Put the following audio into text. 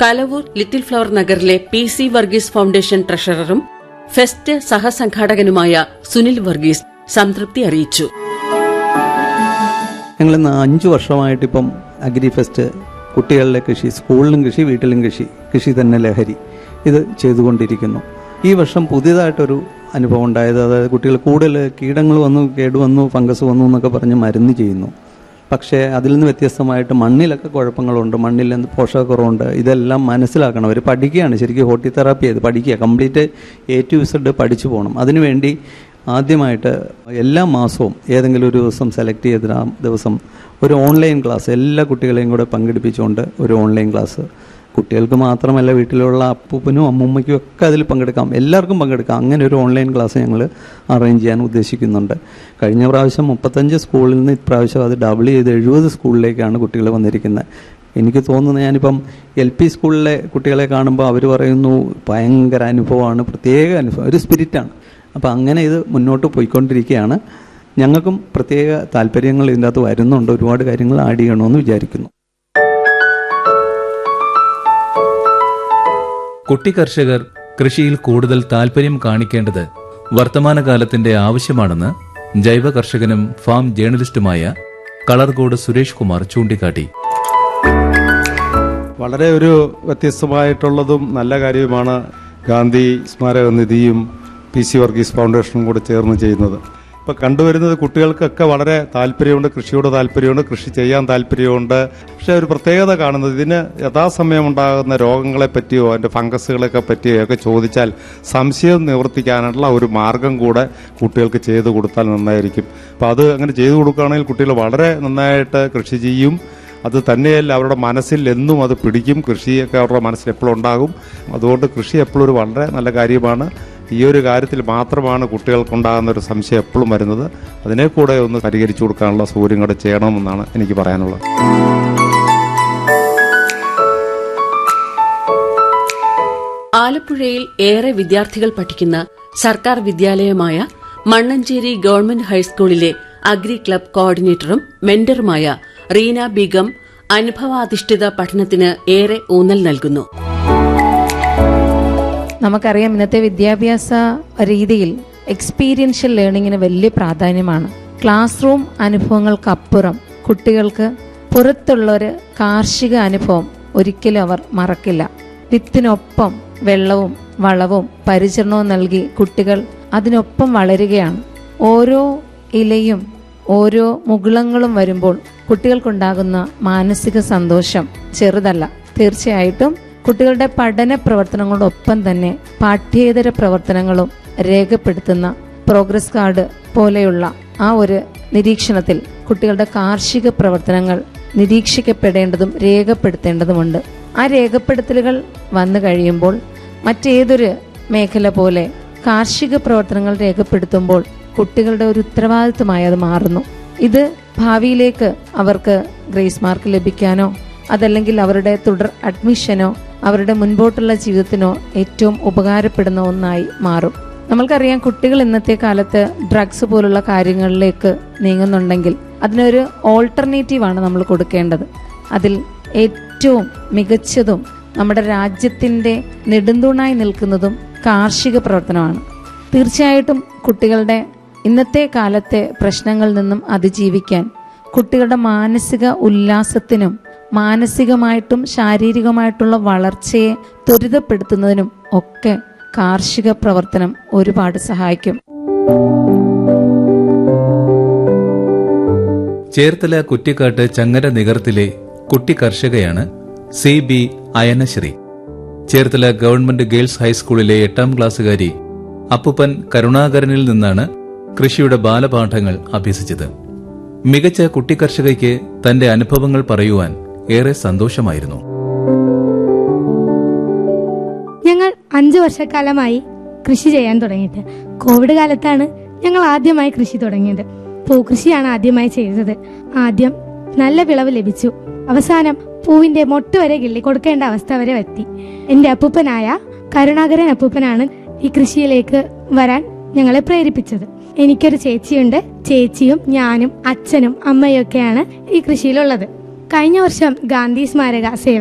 Kalavoor little flower നഗറിലെ P C Varghese foundation ട്രഷററും fest സഹസംഘാടകനുമായ സുനിൽ വർഗീസ് സംതൃപ്തി അറിയിച്ചു ഞങ്ങൾ ഇന്ന് അഞ്ച് വർഷമായിട്ട് ഇപ്പം അഗ്രി ഫെസ്റ്റ് കുട്ടികളുടെ കൃഷി സ്കൂളിലും കൃഷി വീട്ടിലും കൃഷി കൃഷി തന്നെ ലഹരി ഇത് ചെയ്തുകൊണ്ടിരിക്കുന്നു ഈ വർഷം പുതിയതായിട്ടൊരു അനുഭവം ഉണ്ടായത് അതായത് കുട്ടികൾ കൂടുതൽ കീടങ്ങൾ വന്നു കേടുവന്നു ഫംഗസ് വന്നു എന്നൊക്കെ പറഞ്ഞ് മരുന്ന് ചെയ്യുന്നു പക്ഷേ അതിൽ നിന്ന് വ്യത്യസ്തമായിട്ട് മണ്ണിലൊക്കെ കുഴപ്പങ്ങളുണ്ട് മണ്ണിൽ എന്ത് പോഷകക്കുറവുണ്ട് ഇതെല്ലാം മനസ്സിലാക്കണം അവർ പഠിക്കുകയാണ് ശരിക്കും ഹോർട്ടി തെറാപ്പി ചെയ്ത് പഠിക്കുക കംപ്ലീറ്റ് എ ടു ഇസഡ് പഠിച്ചു പോകണം അതിനുവേണ്ടി ആദ്യമായിട്ട് എല്ലാ മാസവും ഏതെങ്കിലും ഒരു ദിവസം സെലക്ട് ചെയ്ത ആ ദിവസം ഒരു ഓൺലൈൻ ക്ലാസ് എല്ലാ കുട്ടികളെയും കൂടെ പങ്കെടുപ്പിച്ചുകൊണ്ട് ഒരു ഓൺലൈൻ ക്ലാസ് കുട്ടികൾക്ക് മാത്രമല്ല വീട്ടിലുള്ള അപ്പൂപ്പനും അമ്മൂമ്മയ്ക്കും ഒക്കെ അതിൽ പങ്കെടുക്കാം എല്ലാവർക്കും പങ്കെടുക്കാം അങ്ങനെ ഒരു ഓൺലൈൻ ക്ലാസ് ഞങ്ങൾ അറേഞ്ച് ചെയ്യാൻ ഉദ്ദേശിക്കുന്നുണ്ട് കഴിഞ്ഞ പ്രാവശ്യം മുപ്പത്തഞ്ച് സ്കൂളിൽ നിന്ന് ഇപ്രാവശ്യം അത് ഡബിൾ ചെയ്ത് എഴുപത് സ്കൂളിലേക്കാണ് കുട്ടികൾ വന്നിരിക്കുന്നത് എനിക്ക് തോന്നുന്നത് ഞാനിപ്പം എൽ പി സ്കൂളിലെ കുട്ടികളെ കാണുമ്പോൾ അവർ പറയുന്നു ഭയങ്കര അനുഭവമാണ് പ്രത്യേക അനുഭവം ഒരു സ്പിരിറ്റാണ് അപ്പോൾ അങ്ങനെ ഇത് മുന്നോട്ട് പോയിക്കൊണ്ടിരിക്കുകയാണ് ഞങ്ങൾക്കും പ്രത്യേക താല്പര്യങ്ങൾ ഇതിൻ്റെ അകത്ത് വരുന്നുണ്ട് ഒരുപാട് കാര്യങ്ങൾ ആഡ് ചെയ്യണമെന്ന് വിചാരിക്കുന്നു കുട്ടി കർഷകർ കൃഷിയിൽ കൂടുതൽ താൽപര്യം കാണിക്കേണ്ടത് വർത്തമാനകാലത്തിന്റെ ആവശ്യമാണെന്ന് ജൈവ കർഷകനും ഫാം ജേർണലിസ്റ്റുമായ കളർകോട് സുരേഷ് കുമാർ ചൂണ്ടിക്കാട്ടി വളരെ ഒരു വ്യത്യസ്തമായിട്ടുള്ളതും നല്ല കാര്യവുമാണ് ഗാന്ധി സ്മാരക നിധിയും പി സി വർഗീസ് ഫൗണ്ടേഷനും കൂടെ ചേർന്ന് ചെയ്യുന്നത് ഇപ്പോൾ കണ്ടുവരുന്നത് കുട്ടികൾക്കൊക്കെ വളരെ താല്പര്യമുണ്ട് കൃഷിയോട് താല്പര്യമുണ്ട് കൃഷി ചെയ്യാൻ താല്പര്യമുണ്ട് പക്ഷേ ഒരു പ്രത്യേകത കാണുന്നത് ഇതിന് യഥാസമയം ഉണ്ടാകുന്ന രോഗങ്ങളെ പറ്റിയോ അതിൻ്റെ ഫംഗസുകളെയൊക്കെ പറ്റിയോ ഒക്കെ ചോദിച്ചാൽ സംശയം നിവർത്തിക്കാനുള്ള ഒരു മാർഗം കൂടെ കുട്ടികൾക്ക് ചെയ്തു കൊടുത്താൽ നന്നായിരിക്കും അപ്പോൾ അത് അങ്ങനെ ചെയ്തു കൊടുക്കുകയാണെങ്കിൽ കുട്ടികൾ വളരെ നന്നായിട്ട് കൃഷി ചെയ്യും അത് തന്നെയല്ല അവരുടെ മനസ്സിൽ എന്നും അത് പിടിക്കും കൃഷിയൊക്കെ അവരുടെ മനസ്സിൽ എപ്പോഴും ഉണ്ടാകും അതുകൊണ്ട് കൃഷി എപ്പോഴും ഒരു വളരെ നല്ല കാര്യമാണ് ഈ ഒരു കാര്യത്തിൽ മാത്രമാണ് കുട്ടികൾക്കുണ്ടാകുന്ന ഒരു സംശയം എപ്പോഴും വരുന്നത് അതിനെ കൂടെ ഒന്ന് പരിഹരിച്ചു കൊടുക്കാനുള്ള സൗകര്യം കൂടെ ചെയ്യണമെന്നാണ് എനിക്ക് പറയാനുള്ളത് ആലപ്പുഴയിൽ ഏറെ വിദ്യാർത്ഥികൾ പഠിക്കുന്ന സർക്കാർ വിദ്യാലയമായ മണ്ണഞ്ചേരി ഗവൺമെന്റ് ഹൈസ്കൂളിലെ അഗ്രി ക്ലബ് കോർഡിനേറ്ററും മെന്ററുമായ റീന ബീഗം അനുഭവാധിഷ്ഠിത പഠനത്തിന് ഏറെ ഊന്നൽ നൽകുന്നു നമുക്കറിയാം ഇന്നത്തെ വിദ്യാഭ്യാസ രീതിയിൽ എക്സ്പീരിയൻഷ്യൽ ലേണിങ്ങിന് വലിയ പ്രാധാന്യമാണ് ക്ലാസ് റൂം അനുഭവങ്ങൾക്കപ്പുറം കുട്ടികൾക്ക് പുറത്തുള്ളൊരു കാർഷിക അനുഭവം ഒരിക്കലും അവർ മറക്കില്ല വിത്തിനൊപ്പം വെള്ളവും വളവും പരിചരണവും നൽകി കുട്ടികൾ അതിനൊപ്പം വളരുകയാണ് ഓരോ ഇലയും ഓരോ മുകുളങ്ങളും വരുമ്പോൾ കുട്ടികൾക്കുണ്ടാകുന്ന മാനസിക സന്തോഷം ചെറുതല്ല തീർച്ചയായിട്ടും കുട്ടികളുടെ പഠന പ്രവർത്തനങ്ങളോടൊപ്പം തന്നെ പാഠ്യേതര പ്രവർത്തനങ്ങളും രേഖപ്പെടുത്തുന്ന പ്രോഗ്രസ് കാർഡ് പോലെയുള്ള ആ ഒരു നിരീക്ഷണത്തിൽ കുട്ടികളുടെ കാർഷിക പ്രവർത്തനങ്ങൾ നിരീക്ഷിക്കപ്പെടേണ്ടതും രേഖപ്പെടുത്തേണ്ടതുമുണ്ട് ആ രേഖപ്പെടുത്തലുകൾ വന്നു കഴിയുമ്പോൾ മറ്റേതൊരു മേഖല പോലെ കാർഷിക പ്രവർത്തനങ്ങൾ രേഖപ്പെടുത്തുമ്പോൾ കുട്ടികളുടെ ഒരു ഉത്തരവാദിത്വമായി അത് മാറുന്നു ഇത് ഭാവിയിലേക്ക് അവർക്ക് ഗ്രേസ് മാർക്ക് ലഭിക്കാനോ അതല്ലെങ്കിൽ അവരുടെ തുടർ അഡ്മിഷനോ അവരുടെ മുൻപോട്ടുള്ള ജീവിതത്തിനോ ഏറ്റവും ഉപകാരപ്പെടുന്ന ഒന്നായി മാറും നമ്മൾക്കറിയാം കുട്ടികൾ ഇന്നത്തെ കാലത്ത് ഡ്രഗ്സ് പോലുള്ള കാര്യങ്ങളിലേക്ക് നീങ്ങുന്നുണ്ടെങ്കിൽ അതിനൊരു ഓൾട്ടർനേറ്റീവാണ് നമ്മൾ കൊടുക്കേണ്ടത് അതിൽ ഏറ്റവും മികച്ചതും നമ്മുടെ രാജ്യത്തിന്റെ നെടുന്തൂണായി നിൽക്കുന്നതും കാർഷിക പ്രവർത്തനമാണ് തീർച്ചയായിട്ടും കുട്ടികളുടെ ഇന്നത്തെ കാലത്തെ പ്രശ്നങ്ങളിൽ നിന്നും അതിജീവിക്കാൻ കുട്ടികളുടെ മാനസിക ഉല്ലാസത്തിനും മാനസികമായിട്ടും ശാരീരികമായിട്ടുള്ള വളർച്ചയെ ത്വരിതപ്പെടുത്തുന്നതിനും ഒക്കെ കാർഷിക പ്രവർത്തനം ഒരുപാട് സഹായിക്കും ചേർത്തല കുറ്റിക്കാട്ട് ചങ്ങര നികർത്തിലെ കുട്ടി കർഷകയാണ് C B Ayanasree Cherthala government girls ഹൈസ്കൂളിലെ എട്ടാം ക്ലാസ്സുകാരി അപ്പുപ്പൻ കരുണാകരനിൽ നിന്നാണ് കൃഷിയുടെ ബാലപാഠങ്ങൾ അഭ്യസിച്ചത് മികച്ച കുട്ടി കർഷകയ്ക്ക് തന്റെ അനുഭവങ്ങൾ പറയുവാൻ ഏറെ സന്തോഷമായിരുന്നു ഞങ്ങൾ അഞ്ചു വർഷക്കാലമായി കൃഷി ചെയ്യാൻ തുടങ്ങിയിട്ട് കോവിഡ് കാലത്താണ് ഞങ്ങൾ ആദ്യമായി കൃഷി തുടങ്ങിയത് പൂക്കൃഷിയാണ് ആദ്യമായി ചെയ്തത് ആദ്യം നല്ല വിളവ് ലഭിച്ചു അവസാനം പൂവിന്റെ മൊട്ട് വരെ കിള്ളി കൊടുക്കേണ്ട അവസ്ഥ വരെ എത്തി എന്റെ അപ്പൂപ്പനായ കരുണാകരൻ അപ്പൂപ്പനാണ് ഈ കൃഷിയിലേക്ക് വരാൻ ഞങ്ങളെ പ്രേരിപ്പിച്ചത് എനിക്കൊരു ചേച്ചിയുണ്ട് ചേച്ചിയും ഞാനും അച്ഛനും അമ്മയും ഒക്കെയാണ് ഈ കൃഷിയിലുള്ളത് കഴിഞ്ഞ വർഷം ഗാന്ധി സ്മാരക സേവ